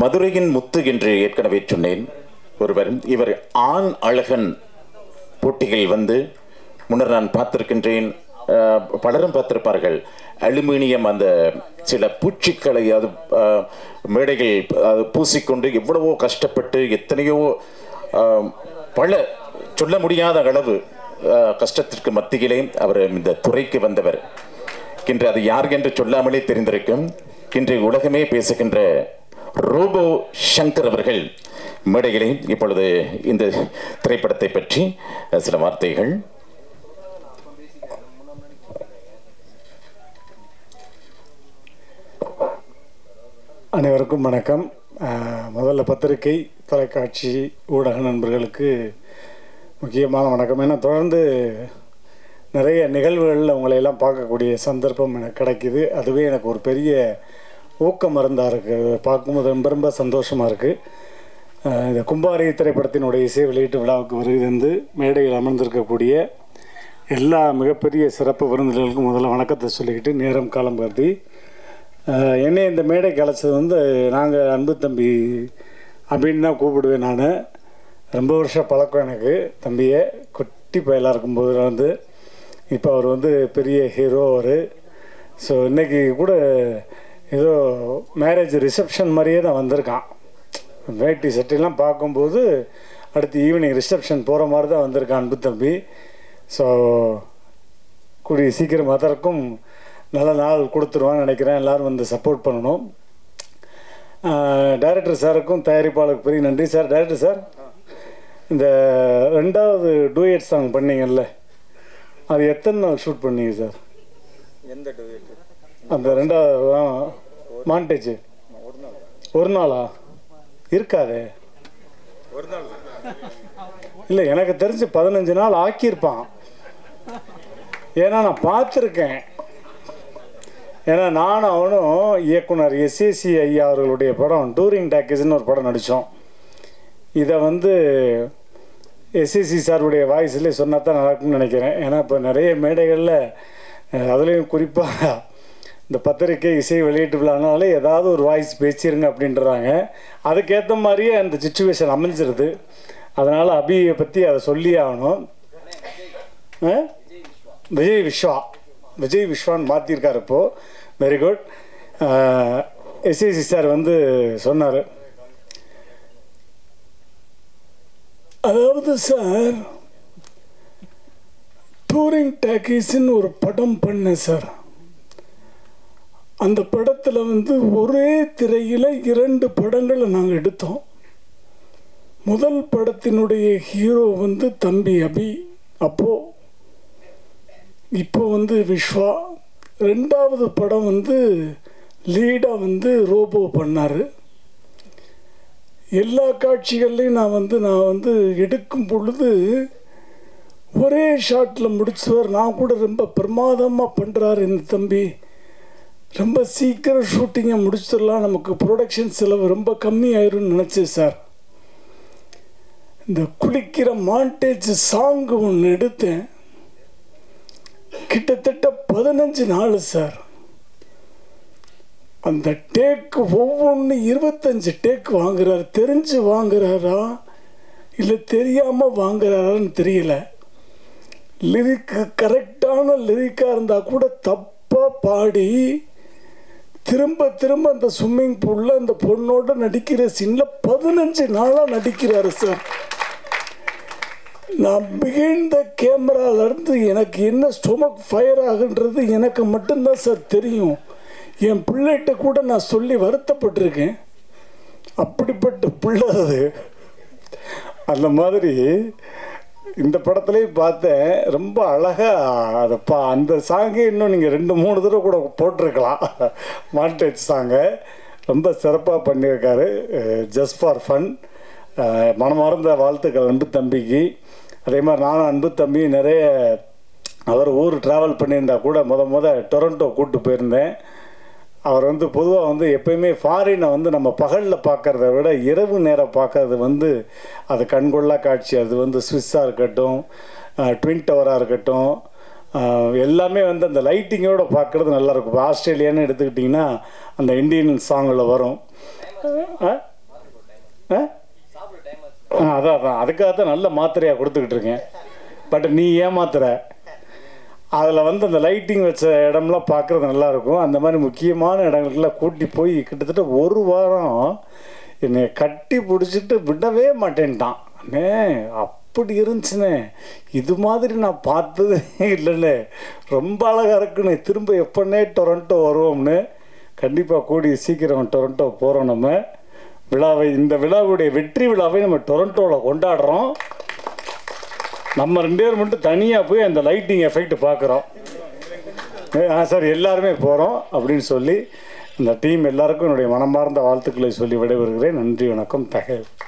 மதுரையின் முத்து என்று ஏற்கனவே சொன்னேன் ஒருவர் இவர் ஆண் அழகன் போட்டிகள் வந்து முன்னர் நான் பார்த்திருக்கின்றேன் அஹ், பலரும் பார்த்திருப்பார்கள் அலுமினியம் அந்த சில பூச்சிக்களை அது அஹ், மேடைகள் அது பூசிக்கொண்டு எவ்வளவோ கஷ்டப்பட்டு எத்தனையோ அஹ், பல சொல்ல முடியாத அளவு அஹ், கஷ்டத்திற்கு மத்தியிலே அவர் இந்த துறைக்கு வந்தவர் இன்று அது யார் என்று சொல்லாமலே தெரிந்திருக்கும் இன்று உலகமே பேசுகின்ற ரோபோ சங்கர் அவர்கள் மேடையிலே இப்பொழுது இந்த திரைப்படத்தை பற்றி அஹ், சில வார்த்தைகள் அனைவருக்கும் வணக்கம் அஹ், முதல்ல பத்திரிகை தொலைக்காட்சி ஊடக நண்பர்களுக்கு முக்கியமான வணக்கம் ஏன்னா தொடர்ந்து நிறைய நிகழ்வுகளில் உங்களை எல்லாம் பார்க்கக்கூடிய சந்தர்ப்பம் எனக்கு கிடைக்குது அதுவே எனக்கு ஒரு பெரிய ஊக்க மருந்தாக இருக்குது பார்க்கும்போது ரொம்ப ரொம்ப சந்தோஷமாக இருக்குது இந்த கும்பாரி திரைப்படத்தினுடைய இசை வெளியீட்டு விழாவுக்கு வருகை வந்து மேடையில் அமர்ந்திருக்கக்கூடிய எல்லா மிகப்பெரிய சிறப்பு விருந்தினர்களுக்கும் முதல்ல வணக்கத்தை சொல்லிக்கிட்டு நேரம் காலம் கருதி அஹ், என்னை இந்த மேடைக்கு அழைச்சது வந்து நாங்கள் அன்பு தம்பி அப்படின்னு தான் கூப்பிடுவேன் நான் ரொம்ப வருஷம் பழக்கம் எனக்கு தம்பியை குட்டி பயலாக இருக்கும்போது வந்து இப்போ அவர் வந்து பெரிய ஹீரோ அவர் ஸோ இன்னைக்கு கூட ஏதோ மேரேஜ் ரிசப்ஷன் மாதிரியே தான் வந்திருக்கான் வேட்டி சட்டையெல்லாம் பார்க்கும்போது அடுத்து ஈவினிங் ரிசப்ஷன் போகிற மாதிரி தான் வந்திருக்கான் அன்பு தம்பி ஸோ கூடிய சீக்கிரம் அதற்கும் நல்ல நாள் கொடுத்துருவான்னு நினைக்கிறேன் எல்லாரும் வந்து சப்போர்ட் பண்ணணும் டைரக்டர் சாருக்கும் தயாரிப்பாளருக்கு பெரிய நன்றி சார் டைரக்டர் சார் இந்த ரெண்டாவது டூயட் சாங் பண்ணீங்கல்ல அது எத்தனை நாள் ஷூட் பண்ணீங்க சார் எந்த டூயட் அந்த ரெண்டாவது மாண்டேஜ் ஒரு நாளா இருக்காதே ஒரு நாள் இல்லை எனக்கு தெரிஞ்சு பதினஞ்சு நாள் ஆக்கியிருப்பான் ஏன்னா நான் பார்த்துருக்கேன் ஏன்னா நானும் அவனும் இயக்குனர் எஸ்ஏசி ஐயா அவர்களுடைய படம் டூரிங் டாக்கேஜ்னு ஒரு படம் நடித்தோம் இதை வந்து எஸ்ஏசி சாருடைய வாய்ஸ்லேயே சொன்னா தான் நடக்கும்னு நினைக்கிறேன் ஏன்னா இப்போ நிறைய மேடைகளில் அஹ், அதுலேயும் குறிப்பாக இந்த பத்திரிக்கை இசை வெளியீட்டு விழானாலே ஏதாவது ஒரு வாய்ஸ் பேசிருங்க அப்படின்றாங்க அதுக்கேற்ற மாதிரியே அந்த சுச்சுவேஷன் அமைஞ்சிருது அதனால் அபியை பற்றி அதை சொல்லி ஆகணும் அஹ்? விஜய் விஸ்வா விஜய் விஸ்வான்னு மாற்றிருக்காரு இப்போது வெரி குட் எஸ்ஏசி சார் வந்து சொன்னார் அதாவது சார் டூரிங் டாக்கீஸ்ன்னு ஒரு படம் பண்ணேன் சார் அந்த படத்தில் வந்து ஒரே திரையில் இரண்டு படங்களை நாங்கள் எடுத்தோம் முதல் படத்தினுடைய ஹீரோ வந்து தம்பி அபி அப்போ இப்போ வந்து விஸ்வா ரெண்டாவது படம் வந்து லீடாக வந்து ரோபோ பண்ணார் எல்லா காட்சிகள்லையும் நான் வந்து நான் வந்து எடுக்கும் பொழுது ஒரே ஷாட்டில் முடிச்சவர் நான் கூட ரொம்ப பிரமாதமாக பண்ணுறாரு இந்த தம்பி ரொம்ப சீக்கிரம் ஷூட்டிங்கை முடிச்சிடலாம் நமக்கு ப்ரொடக்ஷன் செலவு ரொம்ப கம்மி ஆயிரும்னு நினச்சேன் சார் இந்த குளிக்கிற மாண்டேஜ் சாங் ஒன்று எடுத்தேன் கிட்டத்தட்ட பதினஞ்சு நாள் சார் அந்த டேக்கு ஒவ்வொன்று இருபத்தஞ்சு டேக் வாங்குறாரு தெரிஞ்சு வாங்குறாரா இல்லை தெரியாமல் வாங்குறாரான்னு தெரியல லிரிக்கு கரெக்டான லிரிக்காக இருந்தால் கூட தப்பாக பாடி திரும்ப திரும்ப அந்த ஸ்விம்மிங் பூலில் அந்த பொண்ணோட நடிக்கிற சீனில் பதினஞ்சு நாளாக நடிக்கிறாரு சார் நான் பிகைண்ட் த கேமராலேருந்து எனக்கு என்ன ஸ்டொமக் ஃபயர் ஆகுன்றது எனக்கு மட்டும்தான் சார் தெரியும் என் பிள்ளைகிட்ட கூட நான் சொல்லி வருத்தப்பட்டிருக்கேன் அப்படிப்பட்ட பிள்ளை அது அந்த மாதிரி இந்த படத்துலேயும் பார்த்தேன் ரொம்ப அழகாக அதை பா அந்த சாங்கே இன்னும் நீங்கள் ரெண்டு மூணு தடவை கூட போட்டிருக்கலாம் மாண்டேஜ் சாங்கை ரொம்ப சிறப்பாக பண்ணியிருக்காரு ஜஸ்ட் ஃபார் ஃபன் மனமார்ந்த வாழ்த்துக்கள் அன்பு தம்பிக்கு அதே மாதிரி நானும் அன்பு தம்பி நிறைய அவர் ஊர் ட்ராவல் பண்ணியிருந்தா கூட முத முத டொரண்டோ கூப்பிட்டு போயிருந்தேன் அவர் வந்து பொதுவாக வந்து எப்பயுமே ஃபாரினை வந்து நம்ம பகலில் பார்க்கறத விட இரவு நேரம் பார்க்கறது வந்து அது கண்கொள்ளா காட்சி அது வந்து ஸ்விஸ்ஸாக இருக்கட்டும் ட்வின் டவராக இருக்கட்டும் அஹ், எல்லாமே வந்து அந்த லைட்டிங்கோட பார்க்குறது நல்லாயிருக்கும் இப்போ ஆஸ்திரேலியான்னு எடுத்துக்கிட்டிங்கன்னா அந்த இந்தியன் சாங்கில் வரும் ஆ ஆ அதான் அதான் அதுக்காக தான் நல்ல மாத்திரையாக கொடுத்துக்கிட்டு இருக்கேன் பட் நீ ஏமாத்துற அதில் வந்து அந்த லைட்டிங் வச்ச இடம்லாம் பார்க்குறது நல்லா இருக்கும் அந்த மாதிரி முக்கியமான இடங்களுக்கெல்லாம் கூட்டி போய் கிட்டத்தட்ட ஒரு வாரம் என்னை கட்டி பிடிச்சிட்டு விடவே மாட்டேன்ட்டான் அண்ணே அப்படி இருந்துச்சுண்ணே இது மாதிரி நான் பார்த்ததே இல்லைண்ணே ரொம்ப அழகாக இருக்குண்ணே திரும்ப எப்போன்னே டொரண்டோ வருவோம்னு கண்டிப்பாக கூடி சீக்கிரம் டொரண்டோ போகிறோம் நம்ம விழாவை இந்த விழாவுடைய வெற்றி விழாவை நம்ம டொரண்டோவில் கொண்டாடுறோம் நம்ம ரெண்டு பேர் மட்டும் தனியாக போய் அந்த லைட்டிங் எஃபெக்ட் பார்க்குறோம் ஆ சார் எல்லாருமே போகிறோம் அப்படின்னு சொல்லி இந்த டீம் எல்லாருக்கும் என்னுடைய மனமார்ந்த வாழ்த்துக்களை சொல்லி விடைபெறுகிறேன் நன்றி வணக்கம் தகவல்